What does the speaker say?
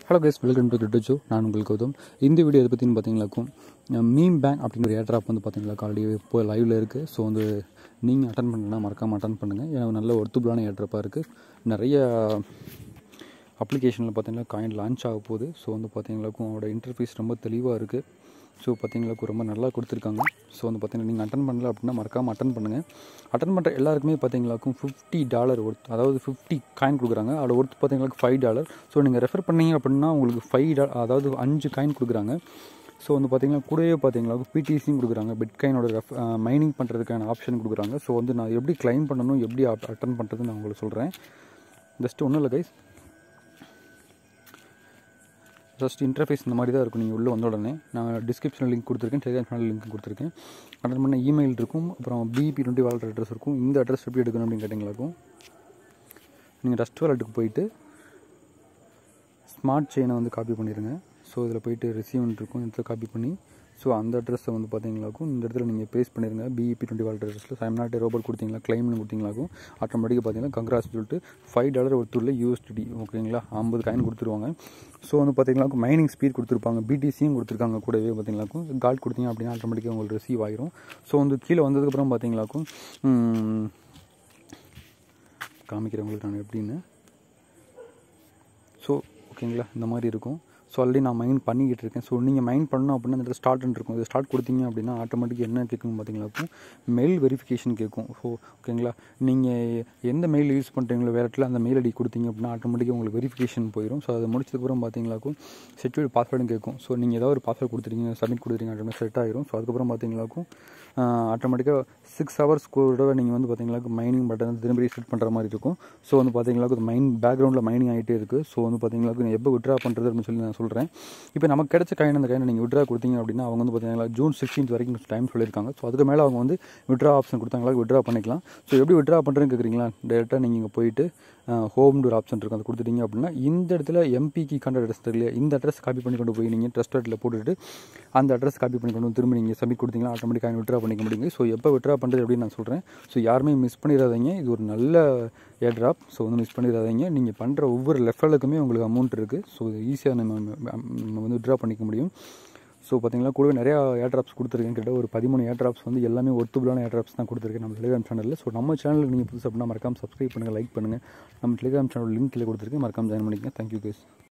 hello guys welcome to கிரிட்டோ நான் உங்கள் கௌதம் இந்த வீடியோ எதை பற்றினு பார்த்தீங்களாக்கும் மீம் பேங்க் அப்படிங்கிற ஒரு ஏட்ராப் வந்து பார்த்தீங்களா ஆல்ரெடி இப்போ லைவில் இருக்குது ஸோ வந்து நீங்கள் அட்டன் பண்ணலன்னா மறக்காமல் அட்டன் பண்ணுங்கள் ஏன்னா நல்ல ஒர்த்துபுளான ஏட்ராப்பாக இருக்குது நிறைய அப்ளிகேஷனில் பார்த்தீங்கன்னா காயின் லான்ச் ஆக போகுது ஸோ வந்து பார்த்தீங்களாக்கும் அவரோட இன்டர்ஃபேஸ் ரொம்ப தெளிவாக இருக்குது ஸோ பார்த்தீங்களாக்கும் ரொம்ப நல்லா கொடுத்துருக்காங்க ஸோ வந்து பார்த்தீங்கன்னா நீங்கள் அட்டன் பண்ணல அப்படின்னா மறக்காமல் அட்டன் பண்ணுங்கள் அட்டன் பண்ணுற எல்லாருக்குமே பார்த்தீங்களாக்கும் ஃபிஃப்டி டாலர் ஒர்த் அதாவது ஃபிஃப்டி காயின் கொடுக்குறாங்க அதோட ஒர்த் பார்த்தீங்களாக்கும் ஃபைவ் டாலர் ஸோ நீங்கள் ரெஃபர் பண்ணீங்க அப்படின்னா உங்களுக்கு ஃபைவ் டாலர் அதாவது அஞ்சு காயின் கொடுக்குறாங்க ஸோ வந்து பார்த்தீங்கன்னா கூடவே பார்த்தீங்களா பிடிசியும் கொடுக்குறாங்க பிட்காயினோட ரெஃப் மைனிங் பண்ணுறதுக்கான ஆப்ஷன் கொடுக்குறாங்க ஸோ வந்து நான் எப்படி கிளைம் பண்ணணும் எப்படி அட்டன் பண்ணுறதுன்னு நான் உங்களுக்கு சொல்கிறேன் ஜஸ்ட் ஒன்றும் இல்லை கைஸ் ஜஸ்ட் இன்டர்ஃபேஸ் இந்த மாதிரி தான் இருக்கும் நீங்கள் உள்ளே வந்த உடனே நான் டிஸ்கிரிப்ஷனில் லிங்க் கொடுத்துருக்கேன் டெலிகிராம் சேனல் லிங்க் கொடுத்துருக்கேன் அட்டன் பண்ண இமெயில் இருக்கும் அப்புறம் பிபி டுவெண்ட்டி வாலெட் அட்ரஸ் இருக்கும் இந்த அட்ரஸ் எப்படி எடுக்கணும் அப்படின்னு கேட்டிங்களாக்கும் நீங்கள் டஸ்ட் வாலெட்டுக்கு போயிட்டு ஸ்மார்ட் செயினை வந்து காப்பி பண்ணிடுங்க ஸோ இதில் போயிட்டு ரிசீவ்னு இருக்கும் இடத்துல காப்பி பண்ணி ஸோ அந்த அட்ரஸை வந்து பார்த்தீங்களாக்கும் இந்த இடத்துல நீங்கள் பேஸ்ட் பண்ணிடுங்க பிஇபி டுவெண்ட்டி வால் அட்ரஸில் சைம் நாட் ரோபோட் கொடுத்தீங்களா கிளைம்னு கொடுத்தீங்களாக்கும் ஆட்டோமேட்டிக்காக பார்த்தீங்கன்னா கங்க்ராஸ் சொல்லிட்டு ஃபைவ் டாலர் ஒருத்தூரில் யூஎஸ்டி ஓகேங்களா ஐம்பது காயின் கொடுத்துருவாங்க ஸோ வந்து பார்த்தீங்களாக்கும் மைனிங் ஸ்பீட் கொடுத்துருப்பாங்க பிடிசியும் கொடுத்துருக்காங்க கூடவே பார்த்தீங்களாக்கும் கால் கொடுத்தீங்க அப்படின்னா ஆட்டோமேட்டிக்காக உங்களுக்கு ரிசீவ் ஆயிரும் ஸோ வந்து கீழே வந்ததுக்கப்புறம் பார்த்தீங்களாக்கும் காமிக்கிறவங்களுக்கு நான் எப்படின்னு ஸோ ஓகேங்களா இந்த மாதிரி இருக்கும் ஸோ ஆல்ரெடி நான் மைண்ட் பண்ணிக்கிட்டு இருக்கேன் ஸோ நீங்கள் மைண்ட் பண்ணணும் அப்படின்னா இந்த ஸ்டார்ட்னு இருக்கும் இது ஸ்டார்ட் கொடுத்தீங்க அப்படின்னா ஆட்டோமேட்டிக் என்ன கேட்கும் பார்த்தீங்களாக்கும் மெயில் வெரிஃபிகேஷன் கேட்கும் ஸோ ஓகேங்களா நீங்கள் எந்த மெயில் யூஸ் பண்ணுறீங்களோ வேறு இடத்துல அந்த மெயில் ஐடி கொடுத்தீங்க அப்படின்னா ஆட்டோமேட்டிக்காக உங்களுக்கு வெரிஃபிகேஷன் போயிடும் ஸோ அதை முடிச்சதுக்கப்புறம் பார்த்தீங்களாக்கும் செக்யூர் பாஸ்வேர்டும் கேட்கும் ஸோ நீங்கள் ஏதாவது ஒரு பாஸ்வேர்ட் கொடுத்துருக்கீங்க சப்மிட் கொடுத்துருங்க அப்படின்னா செட் ஆகிரும் ஸோ அதுக்கப்புறம் பார்த்தீங்களாக்கும் ஆட்டோமேட்டிக்காக சிக்ஸ் ஹவர்ஸ் கூட நீங்கள் வந்து பார்த்தீங்களாக்கும் மைனிங் பட்டன் திரும்பி ரீசெட் பண்ணுற மாதிரி இருக்கும் ஸோ வந்து பார்த்தீங்களாக்கும் மைன் பேக்ரவுண்டில் மைனிங் ஆகிட்டே இருக்குது ஸோ வந்து பார்த்தீங்களாக்கும் எப்போ விட்ரா பண்ணுறது அப்படின்னு சொல்லி நான் சொல்கிறேன் இப்போ நமக்கு கிடைச்ச காயின் அந்த காயினை நீங்கள் விட்ரா கொடுத்தீங்க அப்படின்னா அவங்க வந்து பார்த்தீங்கன்னா ஜூன் சிக்ஸ்டீன்த் வரைக்கும் டைம் சொல்லியிருக்காங்க ஸோ அதுக்கு மேலே அவங்க வந்து விட்ரா ஆப்ஷன் கொடுத்தாங்களா விட்ரா பண்ணிக்கலாம் ஸோ எப்படி விட்ரா பண்ணுறேன்னு கேட்குறீங்களா டேரெக்டாக நீங்கள் இங்கே போயிட்டு ஹோம்னு ஒரு ஆப்ஷன் இருக்கும் அதை கொடுத்துட்டீங்க அப்படின்னா இந்த இடத்துல எம்பிக்கு கண்ட அட்ரஸ் தெரியல இந்த அட்ரஸ் காப்பி பண்ணி கொண்டு போய் நீங்கள் ட்ரஸ்டடில் போட்டுட்டு அந்த அட்ரஸ் காப்பி பண்ணி கொண்டு வந்து திரும்ப நீங்கள் சப்மிட் கொடுத்தீங்கன்னா ஆட்டோமேட்டிக்காக விட்ரா பண்ணிக்க முடியுங்க ஸோ எப்போ விட்ரா பண்ணுறது அப்படின்னு நான் சொல்கிறேன் ஸோ யாருமே மிஸ் பண்ணிடாதீங்க இது ஒரு நல்ல ஏர்ட்ராப் ஸோ வந்து மிஸ் பண்ணிடாதீங்க நீங்கள் பண்ணுற ஒவ்வொரு லெஃப்டலுக்குமே உங்களுக்கு அமௌண்ட் இருக்குது ஸோ இது ஈஸியாக நம்ம நம்ம வந்து விட்ரா பண்ணிக்க முடியும் ஸோ பார்த்தீங்கன்னா கூடவே நிறையா ஏர்ட்ராப்ஸ் கொடுத்துருக்கேன் கிட்ட ஒரு பதிமூணு ஏர்ட்ராப்ஸ் வந்து எல்லாமே ஒர்த்துபுளான ஏர்ட்ராப்ஸ் தான் கொடுத்துருக்கேன் நம்ம டெலிகிராம் சேனலில் ஸோ நம்ம சேனலுக்கு நீங்கள் புதுசு அப்படின்னா மறக்காமல் சப்ஸ்கிரைப் பண்ணுங்கள் லைக் பண்ணுங்கள் நம்ம டெலிகிராம் சேனல் லிங்க் கீழே கொடுத்துருக்கேன் மறக்காமல் ஜாயின் பண்ணிக்கங்க தேங்க்யூ கேஸ்